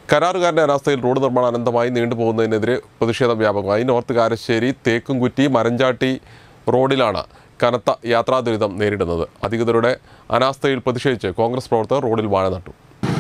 കരാറുകാരന്റെ അനാസ്ഥയിൽ road നിർമ്മാണം അനന്തമായി നീണ്ടുപോകുന്നതിനെതിരെ പ്രതിഷേധം വ്യാപകമായി നോർത്ത് കാരശ്ശേരി തേക്കുംകുറ്റി മരഞ്ചാട്ടി റോഡിലാണ് കനത്ത യാത്രാ ദുരിതം നേരിടുന്നത് അധികൃതരുടെ അനാസ്ഥയിൽ പ്രതിഷേധിച്ച് കോൺഗ്രസ് പ്രവർത്തകർ റോഡിൽ വാഴ നട്ടു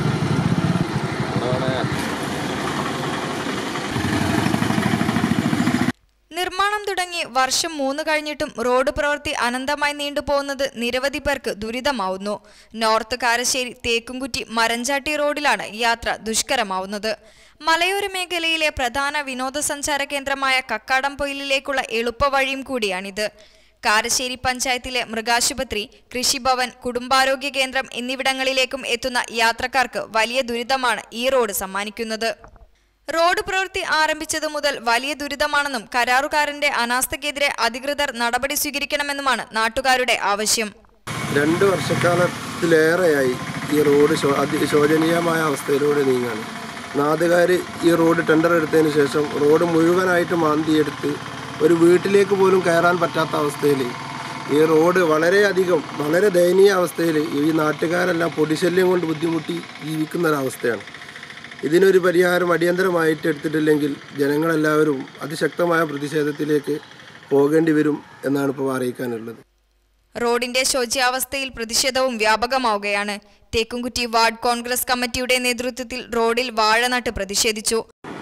നിർമ്മാണം തുടങ്ങി വർഷം മൂന്ന് കഴിഞ്ഞിട്ടും റോഡ് പ്രവൃത്തി അനന്തമായി നീണ്ടുപോകുന്നത് നിരവധി പേർക്ക് ദുരിതമാവുന്നു നോർത്ത് കാരശ്ശേരി തേക്കുംകുറ്റി മരഞ്ചാട്ടി റോഡിലാണ് യാത്ര ദുഷ്കരമാവുന്നത് മലയോര മേഖലയിലെ പ്രധാന വിനോദസഞ്ചാര കേന്ദ്രമായ കക്കാടംപൊയിലിലേക്കുള്ള എളുപ്പവഴിയും കൂടിയാണിത് കാരശ്ശേരി പഞ്ചായത്തിലെ മൃഗാശുപത്രി കൃഷിഭവൻ കുടുംബാരോഗ്യ കേന്ദ്രം എന്നിവിടങ്ങളിലേക്കും എത്തുന്ന യാത്രക്കാർക്ക് വലിയ ദുരിതമാണ് ഈ റോഡ് സമ്മാനിക്കുന്നത് റോഡ് പ്രവൃത്തി ആരംഭിച്ചതു മുതൽ വലിയ ദുരിതമാണെന്നും കരാറുകാരന്റെ അനാസ്ഥയ്ക്കെതിരെ അധികൃതർ നടപടി സ്വീകരിക്കണമെന്നുമാണ് നാട്ടുകാരുടെ ആവശ്യം രണ്ട് വർഷക്കാലത്തിലേറെയായി ഈ റോഡ് ശോ അതി ശോചനീയമായ അവസ്ഥയിലൂടെ നീങ്ങാണ് നാട്ടുകാർ ഈ റോഡ് ടെൻഡർ എടുത്തതിന് ശേഷം റോഡ് മുഴുവനായിട്ട് മാന്തിയെടുത്ത് ഒരു വീട്ടിലേക്ക് പോലും കയറാൻ പറ്റാത്ത അവസ്ഥയിൽ ഈ റോഡ് വളരെയധികം വളരെ ദയനീയ അവസ്ഥയിൽ ഈ നാട്ടുകാരെല്ലാം പൊടിശല്യം കൊണ്ട് ബുദ്ധിമുട്ടി ജീവിക്കുന്ന ഒരവസ്ഥയാണ് ഇതിനൊരു പരിഹാരം അടിയന്തരമായിട്ട് എടുത്തിട്ടില്ലെങ്കിൽ ജനങ്ങളെല്ലാവരും അതിശക്തമായ പ്രതിഷേധത്തിലേക്ക് പോകേണ്ടി വരും എന്നാണ് ഇപ്പോൾ അറിയിക്കാനുള്ളത് റോഡിന്റെ ശോച്യാവസ്ഥയിൽ പ്രതിഷേധവും വ്യാപകമാവുകയാണ് തേക്കുംകുറ്റി വാർഡ് കോൺഗ്രസ് കമ്മിറ്റിയുടെ നേതൃത്വത്തിൽ റോഡിൽ വാഴനട്ട് പ്രതിഷേധിച്ചു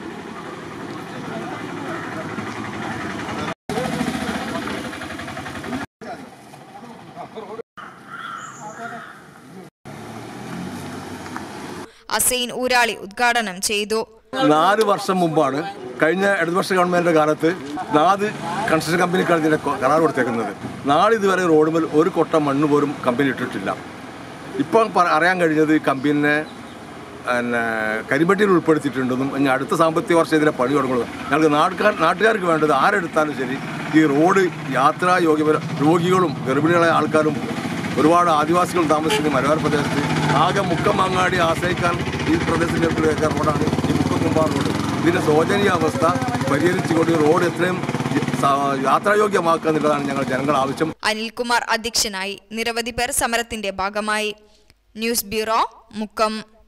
അസൈൻ ഊരാളി ഉദ്ഘാടനം ചെയ്തു നാല് വർഷം മുമ്പാണ് കഴിഞ്ഞ ഇടതുപക്ഷ ഗവൺമെന്റിന്റെ കാലത്ത് നാല് കൺസ്ട്രക്ഷൻ കമ്പനിക്കാണ് ഇതിന്റെ കൊ- കരാർ കൊടുത്തേക്കുന്നത് നാളെ ഇതുവരെ റോഡ് മേൽ ഒരു കൊട്ട മണ്ണ് പോലും കമ്പനി ഇട്ടിട്ടില്ല ഇപ്പോൾ പ- അറിയാൻ കഴിഞ്ഞത് ഈ കമ്പനിനെ പിന്നെ കരിമ്പട്ടിയിൽ ഉൾപ്പെടുത്തിയിട്ടുണ്ടെന്നും ഇനി അടുത്ത സാമ്പത്തിക വർഷം ഇതിനെ പണി തുടങ്ങുള്ളൂ ഞങ്ങൾക്ക് നാട്ടുകാർ നാട്ടുകാർക്ക് വേണ്ടത് ആരെടുത്താലും ശരി ഈ റോഡ് യാത്രാ യോഗ്യ രോഗികളും ഗർഭിണികളായ ആൾക്കാരും ഒരുപാട് ആദിവാസികൾ താമസിക്കുന്ന മലബാർ പ്രദേശത്ത് ആകെ മുക്കമങ്ങാടി ആശ്രയിക്കാൻ ഈ പ്രദേശത്തിലേക്ക് റോഡാണ് ഈ മുക്കക്കുമ്പാർ റോഡ് ഇതിൻ്റെ ശോചനീയ അവസ്ഥ പരിഹരിച്ചുകൊണ്ട് ഈ റോഡ് എത്രയും സ- യാത്രായോഗ്യമാക്കുക എന്നുള്ളതാണ് ഞങ്ങൾ ജനങ്ങൾ ആവശ്യം അനിൽകുമാർ അധ്യക്ഷനായി നിരവധി പേർ സമരത്തിന്റെ ഭാഗമായി ന്യൂസ് ബ്യൂറോ മുക്കം